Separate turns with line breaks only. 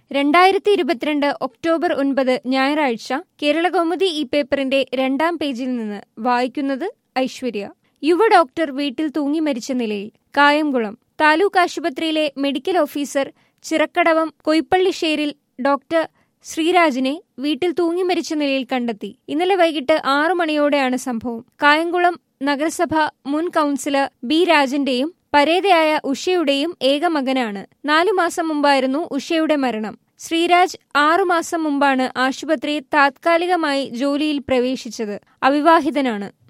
രണ്ടായിരത്തി ഇരുപത്തിരണ്ട് ഒക്ടോബർ ഒൻപത് ഞായറാഴ്ച കേരളകൗമുദി ഈ പേപ്പറിന്റെ രണ്ടാം പേജിൽ നിന്ന് വായിക്കുന്നത് ഐശ്വര്യ യുവ ഡോക്ടർ വീട്ടിൽ തൂങ്ങി മരിച്ച നിലയിൽ കായംകുളം താലൂക്ക് ആശുപത്രിയിലെ medical officer Chirakkadavam Koyppallisseril doctor ശ്രീരാജിനെ വീട്ടിൽ തൂങ്ങി മരിച്ച നിലയിൽ കണ്ടെത്തി ഇന്നലെ വൈകിട്ട് ആറു മണിയോടെയാണ് സംഭവം കായംകുളം നഗരസഭ മുൻ കൌൺസിലർ ബി രാജന്റെയും പരേതയായ ഉഷയുടെയും ഏക മകനാണ് നാലു മാസം മുമ്പായിരുന്നു ഉഷയുടെ മരണം ശ്രീരാജ് ആറുമാസം മുമ്പാണ് ആശുപത്രിയിൽ താത്കാലികമായി ജോലിയിൽ പ്രവേശിച്ചത് അവിവാഹിതനാണ്